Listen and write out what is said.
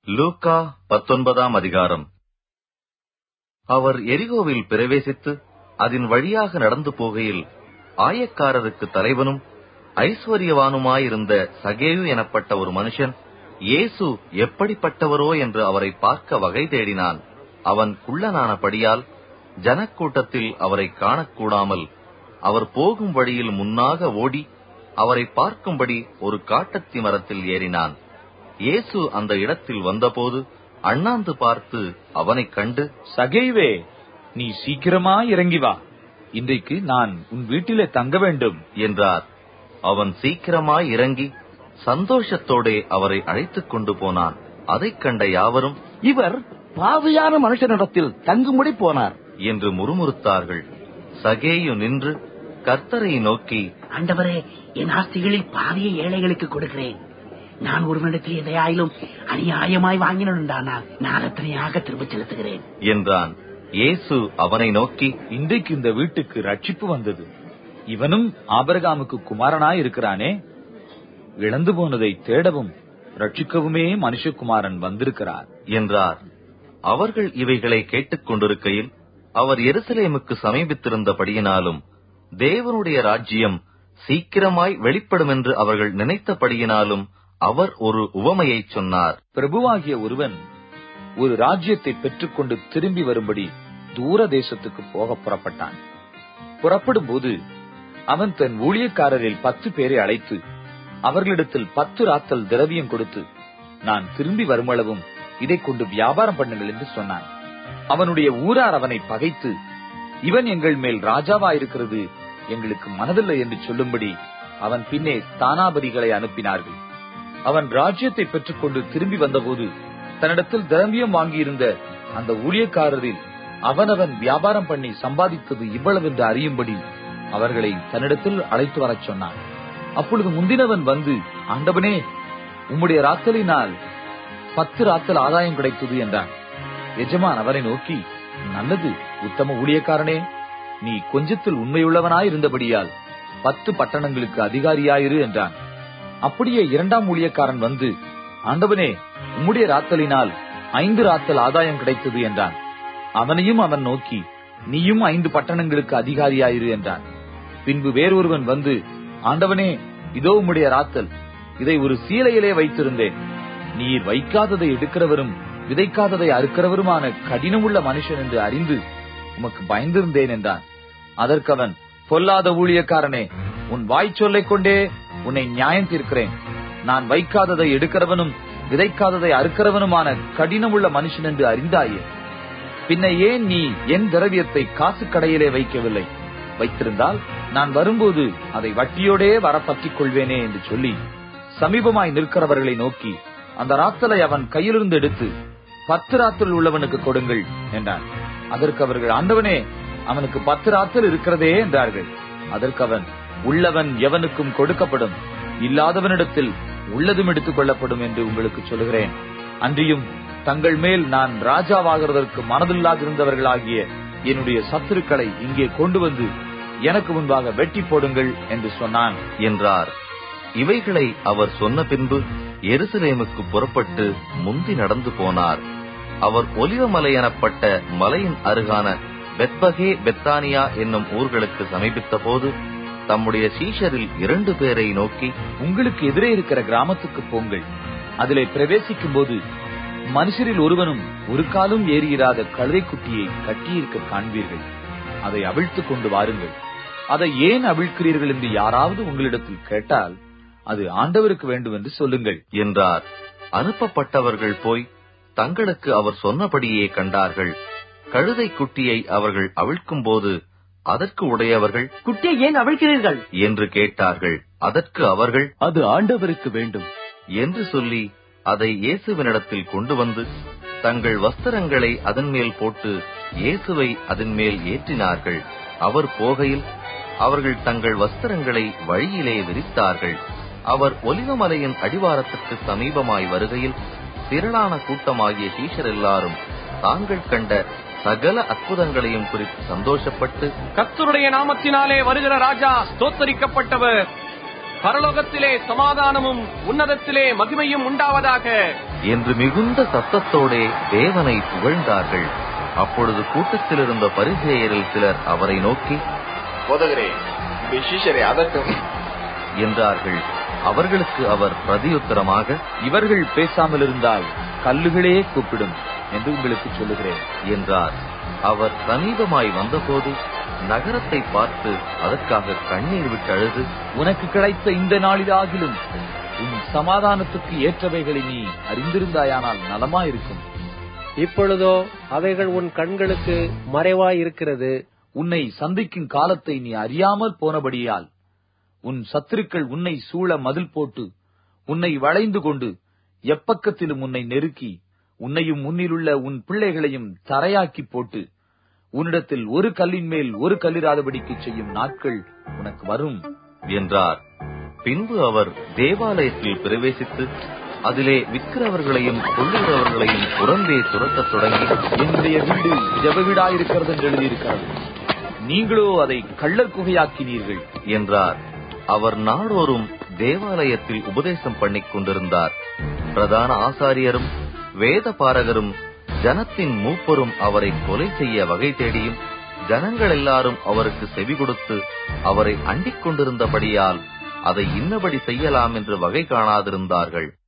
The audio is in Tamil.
லூக்கா பத்தொன்பதாம் அதிகாரம் அவர் எரிகோவில் பிரவேசித்து அதன் வழியாக நடந்து போகையில் ஆயக்காரருக்கு தலைவனும் ஐஸ்வர்யவானுமாயிருந்த சகேயு எனப்பட்ட ஒரு மனுஷன் இயேசு எப்படிப்பட்டவரோ என்று அவரை பார்க்க வகை தேடினான் அவன் குள்ளனானபடியால் ஜனக்கூட்டத்தில் அவரை காணக்கூடாமல் அவர் போகும் வழியில் முன்னாக ஓடி அவரை பார்க்கும்படி ஒரு காட்டத்தி மரத்தில் ஏறினான் இயேசு அந்த இடத்தில் வந்தபோது அண்ணாந்து பார்த்து அவனைக் கண்டு சகைவே நீ சீக்கிரமா இறங்கி வா இன்றைக்கு நான் உன் வீட்டிலே தங்க வேண்டும் என்றார் அவன் சீக்கிரமாய் இறங்கி சந்தோஷத்தோடே அவரை அழைத்துக் கொண்டு போனான் அதைக் கண்ட யாவரும் இவர் பாவியான மனுஷனிடத்தில் தங்கும்படி போனார் என்று முறுமுறுத்தார்கள் சகேயு நின்று கர்த்தரை நோக்கி ஆண்டவரே என் ஆஸ்திகளில் பாதியை ஏழைகளுக்கு கொடுக்கிறேன் நான் ஒருவனிடத்தில் எதையாயிலும் அநியாயமாய் வாங்கினானால் நான் அத்தனையாக திரும்பச் செலுத்துகிறேன் என்றான் இயேசு அவனை நோக்கி இன்றைக்கு இந்த வீட்டுக்கு ரட்சிப்பு வந்தது இவனும் ஆபரகாமுக்கு குமாரனாய் இருக்கிறானே இழந்து போனதை தேடவும் ரட்சிக்கவுமே மனுஷகுமாரன் வந்திருக்கிறார் என்றார் அவர்கள் இவைகளை கேட்டுக் கொண்டிருக்கையில் அவர் எருசலேமுக்கு சமீபித்திருந்தபடியினாலும் தேவனுடைய ராஜ்யம் சீக்கிரமாய் வெளிப்படும் என்று அவர்கள் நினைத்தபடியினாலும் அவர் ஒரு உவமையைச் சொன்னார் பிரபுவாகிய ஒருவன் ஒரு ராஜ்யத்தை பெற்றுக்கொண்டு திரும்பி வரும்படி தூர தேசத்துக்கு போக புறப்பட்டான் புறப்படும் போது அவன் தன் ஊழியக்காரரில் பத்து பேரை அழைத்து அவர்களிடத்தில் பத்து ராத்தல் திரவியம் கொடுத்து நான் திரும்பி வருமளவும் இதை கொண்டு வியாபாரம் பண்ணுங்கள் என்று சொன்னான் அவனுடைய ஊரார் அவனை பகைத்து இவன் எங்கள் மேல் ராஜாவாயிருக்கிறது எங்களுக்கு மனதில்லை என்று சொல்லும்படி அவன் பின்னே தானாபதிகளை அனுப்பினார்கள் அவன் ராஜ்யத்தை பெற்றுக்கொண்டு திரும்பி வந்தபோது தன்னிடத்தில் திரவியம் வாங்கியிருந்த அந்த ஊழியக்காரரில் அவனவன் வியாபாரம் பண்ணி சம்பாதித்தது இவ்வளவு என்று அறியும்படி அவர்களை தன்னிடத்தில் அழைத்து வரச் சொன்னான் அப்பொழுது முந்தினவன் வந்து ஆண்டவனே உம்முடைய ராத்தலினால் பத்து ராத்தல் ஆதாயம் கிடைத்தது என்றான் எஜமான் அவரை நோக்கி நல்லது உத்தம ஊழியக்காரனே நீ கொஞ்சத்தில் உண்மையுள்ளவனாய் இருந்தபடியால் பத்து பட்டணங்களுக்கு அதிகாரியாயிரு என்றான் அப்படியே இரண்டாம் ஊழியக்காரன் வந்து ஆண்டவனே உம்முடைய ராத்தலினால் ஐந்து ராத்தல் ஆதாயம் கிடைத்தது என்றான் அவனையும் அவன் நோக்கி நீயும் ஐந்து பட்டணங்களுக்கு அதிகாரியாயிரு என்றான் பின்பு வேறொருவன் வந்து ஆண்டவனே இதோ உம்முடைய ராத்தல் இதை ஒரு சீலையிலே வைத்திருந்தேன் நீர் வைக்காததை எடுக்கிறவரும் விதைக்காததை அறுக்கிறவருமான கடினமுள்ள மனுஷன் என்று அறிந்து உமக்கு பயந்திருந்தேன் என்றான் அதற்கவன் பொல்லாத ஊழியக்காரனே உன் வாய் சொல்லைக் கொண்டே உன்னை நியாயம் தீர்க்கிறேன் நான் வைக்காததை எடுக்கிறவனும் விதைக்காததை அறுக்கிறவனுமான கடினமுள்ள மனுஷன் என்று அறிந்தாயே பின்ன ஏன் நீ என் திரவியத்தை காசு கடையிலே வைக்கவில்லை வைத்திருந்தால் நான் வரும்போது அதை வட்டியோடே வர பற்றிக் கொள்வேனே என்று சொல்லி சமீபமாய் நிற்கிறவர்களை நோக்கி அந்த ராத்தலை அவன் கையிலிருந்து எடுத்து பத்து ராத்தல் உள்ளவனுக்கு கொடுங்கள் என்றான் அதற்கு அவர்கள் ஆண்டவனே அவனுக்கு பத்து ராத்தல் இருக்கிறதே என்றார்கள் அதற்கு அவன் உள்ளவன் எவனுக்கும் கொடுக்கப்படும் இல்லாதவனிடத்தில் உள்ளதும் எடுத்துக் கொள்ளப்படும் என்று உங்களுக்கு சொல்லுகிறேன் அன்றியும் தங்கள் மேல் நான் ராஜாவாகிறதற்கு மனதில்லாதிருந்தவர்களாகிய என்னுடைய சத்துருக்களை இங்கே கொண்டு வந்து எனக்கு முன்பாக வெட்டி போடுங்கள் என்று சொன்னான் என்றார் இவைகளை அவர் சொன்ன பின்பு எருசலேமுக்கு புறப்பட்டு முந்தி நடந்து போனார் அவர் ஒலிவமலை எனப்பட்ட மலையின் அருகான பெத்பகே பெத்தானியா என்னும் ஊர்களுக்கு சமீபித்த போது தம்முடைய சீஷரில் இரண்டு பேரை நோக்கி உங்களுக்கு எதிரே இருக்கிற கிராமத்துக்கு போங்கள் அதிலே பிரவேசிக்கும் போது மனுஷரில் ஒருவனும் ஒரு காலும் ஏறியிராத கழுதை குட்டியை கட்டியிருக்க காண்பீர்கள் அதை அவிழ்த்துக் கொண்டு வாருங்கள் அதை ஏன் அவிழ்க்கிறீர்கள் என்று யாராவது உங்களிடத்தில் கேட்டால் அது ஆண்டவருக்கு வேண்டும் என்று சொல்லுங்கள் என்றார் அனுப்பப்பட்டவர்கள் போய் தங்களுக்கு அவர் சொன்னபடியே கண்டார்கள் கழுதை குட்டியை அவர்கள் அவிழ்க்கும்போது அதற்கு உடையவர்கள் குட்டியை ஏன் அவிழ்க்கிறீர்கள் என்று கேட்டார்கள் அதற்கு அவர்கள் அது ஆண்டவருக்கு வேண்டும் என்று சொல்லி அதை இயேசுவினிடத்தில் கொண்டு வந்து தங்கள் வஸ்திரங்களை அதன் மேல் போட்டு இயேசுவை அதன் மேல் ஏற்றினார்கள் அவர் போகையில் அவர்கள் தங்கள் வஸ்திரங்களை வழியிலே விரித்தார்கள் அவர் ஒலிவமலையின் அடிவாரத்துக்கு சமீபமாய் வருகையில் திரளான கூட்டமாகிய சீஷர் எல்லாரும் தாங்கள் கண்ட சகல அற்புதங்களையும் குறித்து சந்தோஷப்பட்டு கர்த்தருடைய நாமத்தினாலே வருகிற ராஜா ஸ்தோத்தரிக்கப்பட்டவர் பரலோகத்திலே சமாதானமும் உன்னதத்திலே மகிமையும் உண்டாவதாக என்று மிகுந்த சத்தத்தோடே தேவனை புகழ்ந்தார்கள் அப்பொழுது கூட்டத்தில் இருந்த பரிசேயரில் சிலர் அவரை நோக்கி போதகரே உடைய சீஷரை அதட்டும் என்றார்கள் அவர்களுக்கு அவர் பிரதியுத்தரமாக இவர்கள் பேசாமல் இருந்தால் கல்லுகளே கூப்பிடும் என்று உங்களுக்கு சொல்லுகிறேன் என்றார் அவர் சமீபமாய் வந்தபோது நகரத்தை பார்த்து அதற்காக கண்ணீர் விட்டு அழுது உனக்கு கிடைத்த இந்த நாளிலாகிலும் உன் சமாதானத்துக்கு ஏற்றவைகளை நீ அறிந்திருந்தாயானால் நலமாயிருக்கும் இப்பொழுதோ அவைகள் உன் கண்களுக்கு மறைவாய் இருக்கிறது உன்னை சந்திக்கும் காலத்தை நீ அறியாமல் போனபடியால் உன் சத்துருக்கள் உன்னை சூழ மதில் போட்டு உன்னை வளைந்து கொண்டு எப்பக்கத்திலும் உன்னை நெருக்கி உன்னையும் முன்னிலுள்ள உன் பிள்ளைகளையும் தரையாக்கி போட்டு உன்னிடத்தில் ஒரு கல்லின் மேல் ஒரு கல்லிராதபடிக்கு செய்யும் நாட்கள் உனக்கு வரும் என்றார் பின்பு அவர் தேவாலயத்தில் பிரவேசித்து அதிலே விற்கிறவர்களையும் கொள்ளுகிறவர்களையும் புறம்பே துரத்தத் தொடங்கி என்னுடைய வீடு ஜெப வீடாயிருக்கிறது என்று எழுதியிருக்கிறது நீங்களோ அதை கள்ளர் குகையாக்கினீர்கள் என்றார் அவர் நாடோறும் தேவாலயத்தில் உபதேசம் பண்ணிக் கொண்டிருந்தார் பிரதான ஆசாரியரும் வேத பாரகரும் ஜனத்தின் மூப்பரும் அவரை கொலை செய்ய வகை தேடியும் ஜனங்கள் எல்லாரும் அவருக்கு செவி கொடுத்து அவரை அண்டிக் கொண்டிருந்தபடியால் அதை இன்னபடி செய்யலாம் என்று வகை காணாதிருந்தார்கள்